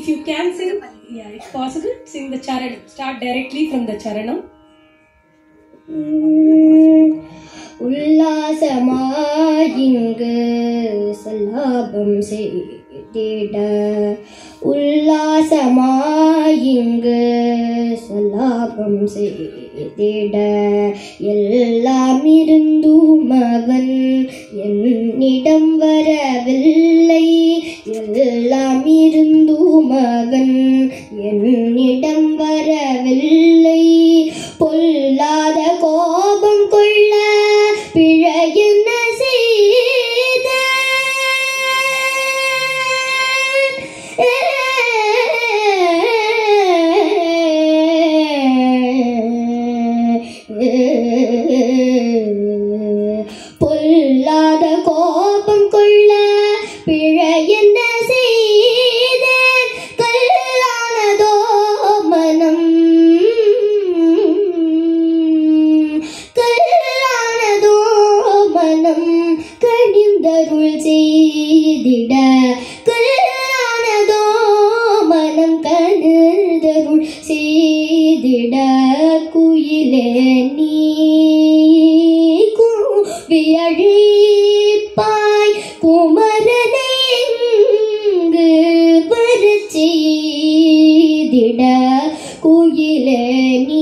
if you can sing, yeah, if possible, sing the charanam. Start directly from the charanam. உல்லாசமாயிங்கு சல்லாபம் செய்திட உல்லாசமாயிங்கு சல்லாபம் செய்திட எல்லாம் இருந்தும் அவன் என்னிடம் வரவில்லை எல்லாம் இருந்தும் அவன் என்னிடம் வரவில்லை பொல்லாத கோபம் கொள்ள பிழை என்ன செய்த பொல்லாத கோபம் கொள்ள பிழை என்ன செய்தேன் கல்லானதோ மனம் கல்லானதோ மனம் கடிந்தருள் செய்திட கல்லானதோ மனம் கடிந்தருள் செய்திட குயிலே நீ வியழிப்பாய் குமரனை இங்கு வரச் செய்திட குயிலே நீ